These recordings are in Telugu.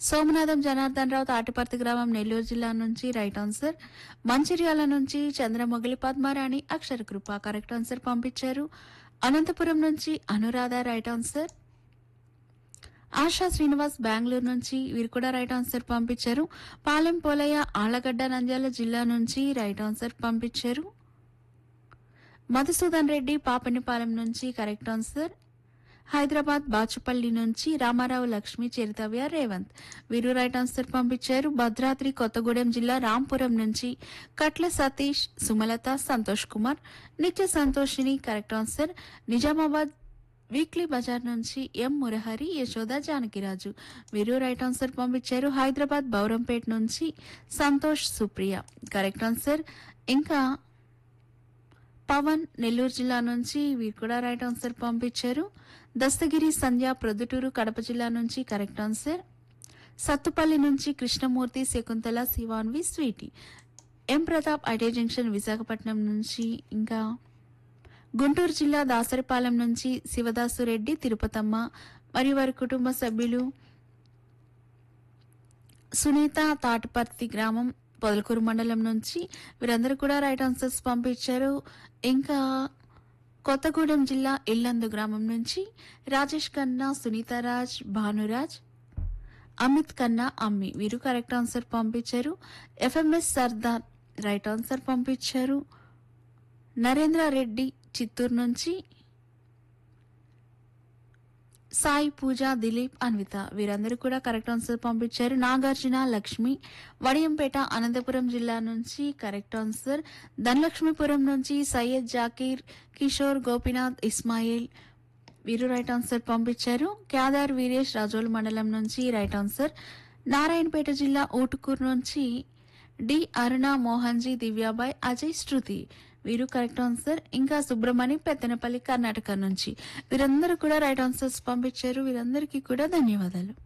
సోమనాథం జనార్దన్ రావు తాటిపర్తి గ్రామం నెల్లూరు జిల్లా నుంచి రైట్ ఆన్సర్ మంచిర్యాల నుంచి చంద్రమొగిలి పద్మారాణి అక్షర కృప కరెక్ట్ ఆన్సర్ పంపించారు అనంతపురం నుంచి అనురాధ రైట్ ఆన్సర్ ఆశా శ్రీనివాస్ బెంగళూరు నుంచి వీరు కూడా రైట్ ఆన్సర్ పంపించారు పాలెం పోలయ్య ఆళ్లగడ్డ నంద్యాల జిల్లా నుంచి రైట్ ఆన్సర్ పంపించారు మధుసూదన్ రెడ్డి పాపనిపాలెం నుంచి కరెక్ట్ ఆన్సర్ హైదరాబాద్ బాచుపల్లి నుంచి రామారావు లక్ష్మి చరితవ్య రేవంత్ వీరు రైట్ ఆన్సర్ పంపించారు భద్రాద్రి కొత్తగూడెం జిల్లా రాంపురం నుంచి కట్ల Satish Sumalatha Santosh Kumar Nitya Santoshini correct answer Nizamabad weekly బజార్ నుంచి ఎం మురహరి యశోద జానకిరాజు వీరు రైట్ ఆన్సర్ పంపించారు హైదరాబాద్ బౌరంపేట్ నుంచి సంతోష్ సుప్రియ కరెక్ట్ ఆన్సర్ ఇంకా పవన్ నెల్లూరు జిల్లా నుంచి వీరు కూడా రైట్ ఆన్సర్ పంపించారు దస్తగిరి సంధ్య ప్రొద్దుటూరు కడప జిల్లా నుంచి కరెక్ట్ ఆన్సర్ సత్తుపల్లి నుంచి కృష్ణమూర్తి శకుంతల శివాన్వి స్వీటీ ఎం ప్రతాప్ ఐటే జంక్షన్ విశాఖపట్నం నుంచి ఇంకా గుంటూరు జిల్లా దాసరిపాలెం నుంచి శివదాసు రెడ్డి తిరుపతమ్మ మరియు వారి కుటుంబ సభ్యులు సునీత తాటిపర్తి గ్రామం పొదలకూరు మండలం నుంచి వీరందరూ కూడా రైట్ ఆన్సర్స్ పంపించారు ఇంకా కొత్తగూడెం జిల్లా ఇల్లందు గ్రామం నుంచి రాజేష్ ఖన్నా సునీతారాజ్ భానురాజ్ అమిత్ ఖన్నా అమ్మి వీరు కరెక్ట్ ఆన్సర్ పంపించారు ఎఫ్ఎంఎస్ సర్దార్ రైట్ ఆన్సర్ పంపించారు నరేంద్ర రెడ్డి చిత్తూరు నుంచి సాయి పూజ దిలీప్ అన్విత వీరందరూ కూడా కరెక్ట్ ఆన్సర్ పంపించారు నాగార్జున లక్ష్మి వడియంపేట అనంతపురం జిల్లా నుంచి కరెక్ట్ ఆన్సర్ ధనలక్ష్మీపురం నుంచి సయ్యద్ జాకీర్ కిషోర్ గోపీనాథ్ ఇస్మాయిల్ వీరు రైట్ ఆన్సర్ పంపించారు కేదార్ వీరేష్ రాజోల్ మండలం నుంచి రైట్ ఆన్సర్ నారాయణపేట జిల్లా ఊటుకూరు నుంచి డి అరుణ మోహన్జీ దివ్యాబాయ్ అజయ్ శృతి వీరు కరెక్ట్ ఆన్సర్ ఇంకా సుబ్రమణి పెత్తనపల్లి కర్ణాటక నుంచి వీరందరూ కూడా రైట్ ఆన్సర్స్ పంపించారు వీరందరికీ కూడా ధన్యవాదాలు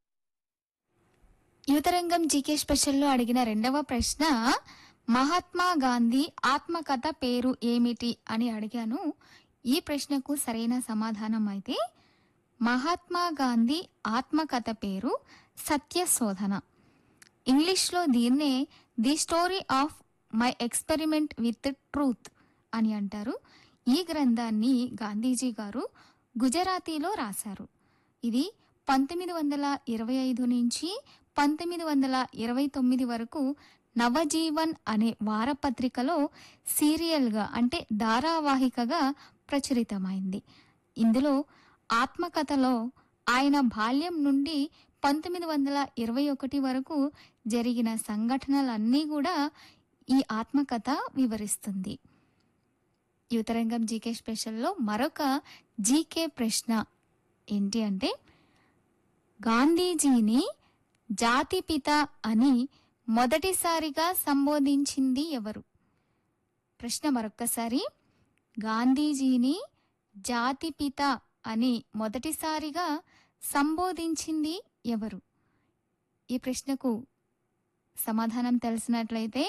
యువతరంగం జీకే స్పెషల్లో అడిగిన రెండవ ప్రశ్న మహాత్మా గాంధీ ఆత్మకథ పేరు ఏమిటి అని అడిగాను ఈ ప్రశ్నకు సరైన సమాధానం అయితే మహాత్మా గాంధీ ఆత్మకథ పేరు సత్యశోధన ఇంగ్లీష్లో దీన్నే the story of my experiment with truth అని అంటారు ఈ గ్రంథాన్ని గాంధీజీ గారు గుజరాతీలో రాశారు ఇది పంతొమ్మిది వందల ఇరవై ఐదు నుంచి పంతొమ్మిది వందల ఇరవై తొమ్మిది వరకు నవజీవన్ అనే వారపత్రికలో సీరియల్గా అంటే ధారావాహికగా ప్రచురితమైంది ఇందులో ఆత్మకథలో ఆయన బాల్యం నుండి పంతొమ్మిది వందల ఇరవై ఒకటి వరకు జరిగిన సంఘటనలన్నీ కూడా ఈ ఆత్మకథ వివరిస్తుంది యువతరంగం జీకే స్పెషల్లో మరొక జీకే ప్రశ్న ఏంటి అంటే గాంధీజీని జాతిపిత అని మొదటిసారిగా సంబోధించింది ఎవరు ప్రశ్న మరొక్కసారి గాంధీజీని జాతిపిత అని మొదటిసారిగా సంబోధించింది ఎవరు ఈ ప్రశ్నకు సమాధానం తెలిసినట్లయితే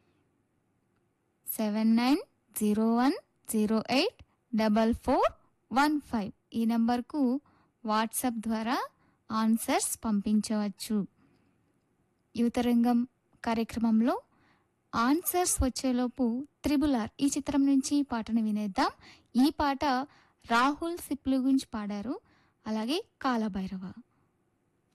seven nine zero one zero eight double four one five ఈ నంబర్కు వాట్సాప్ ద్వారా ఆన్సర్స్ పంపించవచ్చు యువతరంగం కార్యక్రమంలో ఆన్సర్స్ వచ్చేలోపు త్రిబులార్ ఈ చిత్రం నుంచి ఈ పాటను వినేద్దాం ఈ పాట రాహుల్ సిప్లు గురించి పాడారు అలాగే కాలభైరవ